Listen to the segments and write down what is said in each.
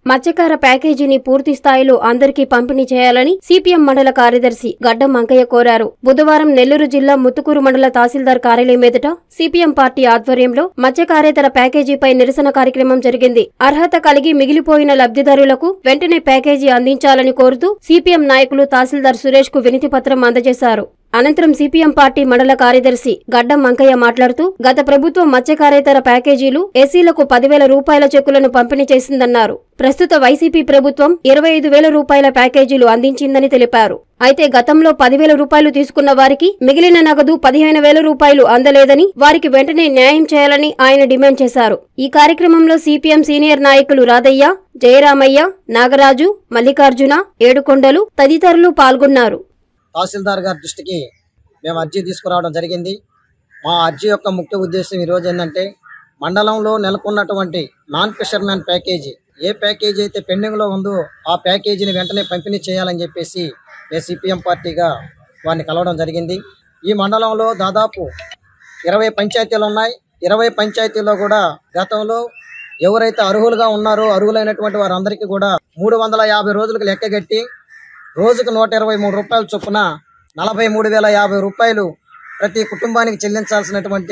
మత్స్యకార ప్యాకేజీని పూర్తి స్థాయిలో అందరికీ పంపిణీ చేయాలని సిపిఎం మండల కార్యదర్శి గడ్డం మంకయ్య కోరారు బుధవారం నెల్లూరు జిల్లా ముత్తుకూరు మండల తహసీల్దార్ కార్యాలయం ఎదుట సిపిఎం పార్టీ ఆధ్వర్యంలో మత్స్యకారేతర ప్యాకేజీపై నిరసన కార్యక్రమం జరిగింది అర్హత కలిగి మిగిలిపోయిన లబ్ధిదారులకు వెంటనే ప్యాకేజీ అందించాలని కోరుతూ సిపిఎం నాయకులు తహసీల్దార్ సురేష్ కు వినతి పత్రం అందజేశారు అనంతరం సిపిఎం పార్టీ మండల కార్యదర్శి గడ్డం మంకయ్య మాట్లాడుతూ గత ప్రభుత్వం మత్స్యకారేతర ప్యాకేజీలు ఎస్సీలకు పదివేల రూపాయల చెక్కులను పంపిణీ చేసిందన్నారు ప్రస్తుత వైసీపీ ప్రభుత్వం ఇరవై ఐదు వేల రూపాయల ప్యాకేజీలు అందించిందని తెలిపారు అయితే గతంలో పదివేల రూపాయలు తీసుకున్న వారికి మిగిలిన నగదు పదిహేను వేల రూపాయలు అందలేదని వారికి వెంటనే న్యాయం చేయాలని ఆయన డిమాండ్ చేశారు ఈ కార్యక్రమంలో సిపిఎం సీనియర్ నాయకులు రాధయ్య జయరామయ్య నాగరాజు మల్లికార్జున ఏడుకొండలు తదితరులు పాల్గొన్నారు తహసీల్దార్ గారి దృష్టికి మేము అర్జీ తీసుకురావడం జరిగింది మా అర్జీ యొక్క ముఖ్య ఉద్దేశం ఈరోజు ఏంటంటే మండలంలో నెలకొన్నటువంటి నాన్ ఫిషర్మ్యాన్ ప్యాకేజీ ఏ ప్యాకేజీ అయితే పెండింగ్లో ఉందో ఆ ప్యాకేజీని వెంటనే పంపిణీ చేయాలని చెప్పేసి మేము సిపిఎం పార్టీగా వారిని కలవడం జరిగింది ఈ మండలంలో దాదాపు ఇరవై పంచాయతీలు ఉన్నాయి ఇరవై పంచాయతీల్లో కూడా గతంలో ఎవరైతే అర్హులుగా ఉన్నారో అర్హులైనటువంటి వారందరికీ కూడా మూడు వందల యాభై రోజులకు లెక్కగట్టి రోజుకు నూట ఇరవై మూడు రూపాయల చొప్పున నలభై మూడు వేల యాభై రూపాయలు ప్రతి కుటుంబానికి చెల్లించాల్సినటువంటి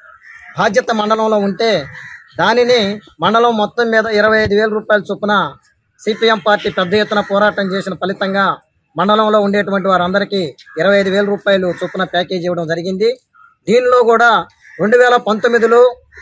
బాధ్యత మండలంలో ఉంటే దానిని మండలం మొత్తం మీద ఇరవై ఐదు వేల రూపాయల చొప్పున సిపిఎం పార్టీ పెద్ద ఎత్తున పోరాటం చేసిన ఫలితంగా మండలంలో ఉండేటువంటి వారందరికీ ఇరవై ఐదు వేల రూపాయలు చొప్పున ప్యాకేజ్ ఇవ్వడం జరిగింది దీనిలో కూడా రెండు వేల పంతొమ్మిదిలో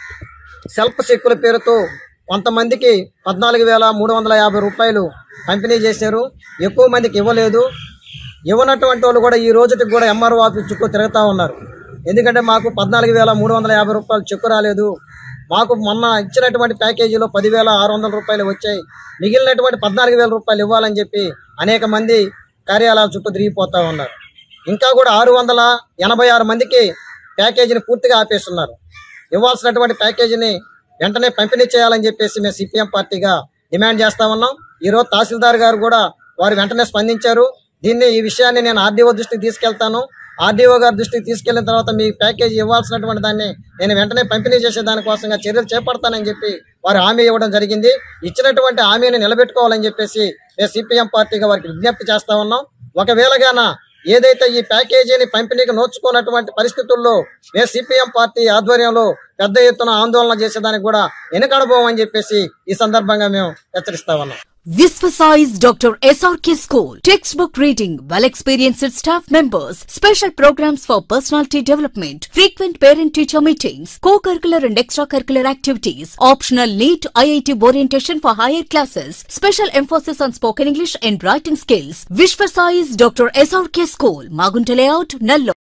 సెల్ఫ్ చెక్కుల పేరుతో కొంతమందికి పద్నాలుగు వేల మూడు వందల యాభై రూపాయలు పంపిణీ చేశారు ఎక్కువ మందికి ఇవ్వలేదు ఇవ్వనటువంటి వాళ్ళు కూడా ఈ రోజుకి కూడా ఎంఆర్ఓ ఆఫీస్ చుట్టూ తిరుగుతూ ఉన్నారు ఎందుకంటే మాకు పద్నాలుగు వేల మూడు వందల యాభై రూపాయలు చెక్కు రాలేదు మాకు మొన్న ఇచ్చినటువంటి ప్యాకేజీలో పదివేల ఆరు వందల రూపాయలు వచ్చాయి మిగిలినటువంటి పద్నాలుగు వేల రూపాయలు ఇవ్వాలని చెప్పి అనేక మంది కార్యాలయాల చుట్టూ తిరిగిపోతూ ఉన్నారు ఇంకా కూడా ఆరు వందల ఎనభై ఆరు మందికి ప్యాకేజీని పూర్తిగా ఆపేస్తున్నారు ఇవ్వాల్సినటువంటి ప్యాకేజీని వెంటనే పంపిణీ చేయాలని చెప్పేసి మేము సిపిఎం పార్టీగా డిమాండ్ చేస్తా ఉన్నాం ఈరోజు తహసీల్దార్ గారు కూడా వారు వెంటనే స్పందించారు దీన్ని ఈ విషయాన్ని నేను ఆర్డీఓ దృష్టికి తీసుకెళ్తాను ఆర్డీఓ గారి దృష్టికి తీసుకెళ్లిన తర్వాత మీ ప్యాకేజీ ఇవ్వాల్సినటువంటి దాన్ని నేను వెంటనే పంపిణీ చేసే దానికోసంగా చర్యలు చేపడతానని చెప్పి వారు హామీ ఇవ్వడం జరిగింది ఇచ్చినటువంటి హామీని నిలబెట్టుకోవాలని చెప్పేసి మేము సిపిఎం పార్టీగా వారికి విజ్ఞప్తి చేస్తా ఉన్నాం ఒకవేళగాన ఏదైతే ఈ ప్యాకేజీని పంపిణీకి నోచుకున్నటువంటి పరిస్థితుల్లో మేము సిపిఎం పార్టీ ఆధ్వర్యంలో పెద్ద ఎత్తున ఆందోళన చేసేదానికి కూడా వెనుకడబోమని చెప్పేసి ఈ సందర్భంగా మేము హెచ్చరిస్తా ఉన్నాం Visvasize Dr. SRK School. Textbook reading, well experienced staff members, special programs for personality development, frequent parent teacher meetings, co curricular and extracurricular activities, optional NEET IIT orientation for higher classes, special emphasis on spoken English and writing skills. Visvasize Dr. SRK School, Magunta Layout, Nallo.